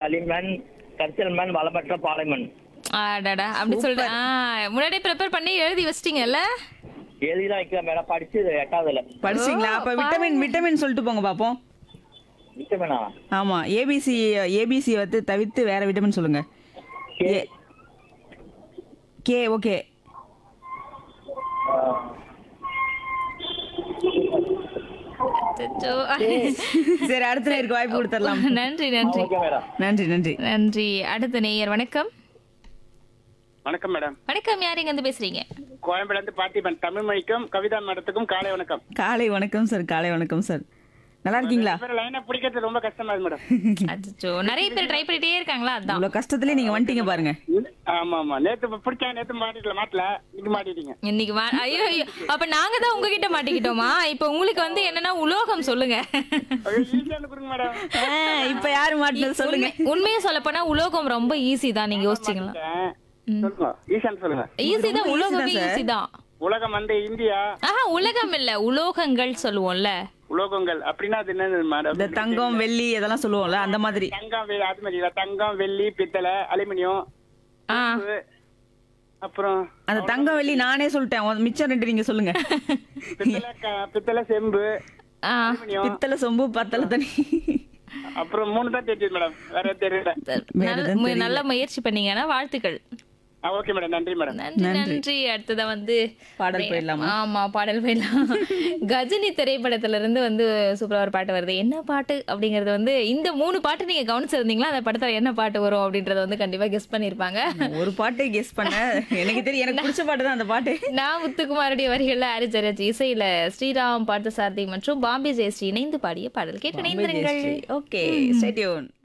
களிமண் கரிசல் மண் வளமற்ற பாலைமண் அடடா அப்படி சொல்லிட்டு ஆ, முன்னாடியே ப்ரிப்பேர் பண்ணி எழுதி வச்சிட்டீங்கல்ல எழுதிதான் வைக்கிறேன் மேடம் படிச்சு இது எட்டாவதுல படிச்சிங்களா அப்ப விட்டமின் விட்டமின் சொல்லிட்டு போங்க பாப்போம் விட்டமினா ஆமா ஏபிசி ஏபிசி வந்து தவிர்த்து வேற விட்டமின் சொல்லுங்க கே ஏ- கே ஓகே அச்சச்சோ. சரி அடுத்த நேருக்கு வாய்ப்பு கொடுத்துடலாம் நன்றி நன்றி ஓகே மேடம் நன்றி நன்றி நன்றி அடுத்த நேயர் வணக்கம் வணக்கம் மேடம் வணக்கம் யார் இங்க இருந்து பேசுறீங்க கோயம்பேடுல இருந்து பார்த்திபன் தமிழ் மொழிக்கும் கவிதா மேடத்துக்கும் காலை வணக்கம் காலை வணக்கம் சார் காலை வணக்கம் சார் நல்லா இருக்கீங்களா லைனா பிடிக்கிறது ரொம்ப கஷ்டமா இருக்கு மேடம் அச்சோ நிறைய பேர் ட்ரை பண்ணிட்டே இருக்காங்களா அதான் இவ்வளவு கஷ்டத்துலயே நீங்க வந்துட்டீங்க பாருங்க ஆமா ஆமா நேத்து பிடிச்சா நேத்து மாட்டிக்கல மாட்டல இன்னைக்கு மாட்டிட்டீங்க இன்னைக்கு மா- ஐயோ ஐயோ அப்ப நாங்க தான் உங்ககிட்ட மாட்டிக்கிட்டோமா இப்ப உங்களுக்கு வந்து என்னன்னா உலோகம் சொல்லுங்க ஈஸியான கொடுங்க மேடம் ஆ, இப்ப யாரு மாட்டினது சொல்லுங்க உண்மை- உண்மையா சொல்ல போனா உலோகம் ரொம்ப ஈஸி தான் நீங்க யோசிச்சீங்களா சொல்லுங்க ஈசான் சொல்லுங்க ஈஸி தான் ரொம்ப easy உலோகமே தான் ஈஸி தான் உலகம் வந்து இந்தியா ஆஹா உலகம் இல்ல உலோகங்கள் சொல்லுவோம்ல உலோகங்கள் அப்படின்னா அது என்னது மேடம் இந்த தங்கம் வெள்ளி இதெல்லாம் சொல்லுவோம்ல அந்த மாதிரி தங்கம் வெ- அது மாதிரி இல்ல. தங்கம் வெள்ளி பித்தளை அலுமினியம் ஆ உப்பு, அப்புறம் அந்த தங்கம் வெள்ளி நானே சொல்லிட்டேன் உன் மிச்சம் ரெண்டு நீங்க சொல்லுங்க பித்தளை க- பித்தளை செம்பு ஆ அலுமினியம் பித்தளை சொம்பு பத்தலை தண்ணி அப்புறம் மூணு தான் தெரியுது மேடம் வேற எதுவும் தெரியல நல்ல மு- நல்ல முயற்சி பண்ணீங்கன்னா வாழ்த்துக்கள் ஓகே மேடம் நன்றி மேடம் நன்றி நன்றி அடுத்ததா வந்து பாடல் போயிடலாமா? ஆமா பாடல் போயிடலாம் கஜினி திரைப்படத்துல இருந்து வந்து சூப்பரா ஒரு பாட்டு வருது என்ன பாட்டு அப்படிங்கறது வந்து இந்த மூணு பாட்டு நீங்க கவனிச்சிருந்தீங்களா அந்த படத்துல என்ன பாட்டு வரும் அப்படின்றத வந்து கண்டிப்பா கெஸ் பண்ணிருப்பாங்க ஒரு பாட்டை கெஸ் பண்ண எனக்கு தெரியும் எனக்கு பிடிச்ச பாட்டு தான் அந்த பாட்டு நான் முத்துக்குமாருடைய வரிகள்ல அரிஜரஜ் இசையில ஸ்ரீராம் பார்த்தசாரதி மற்றும் பாம்பே ஜெயஸ்ரீ இணைந்து பாடிய பாடல் கேட்டு இணைந்திருங்கள் ஓகே ஸ்டேடியோன்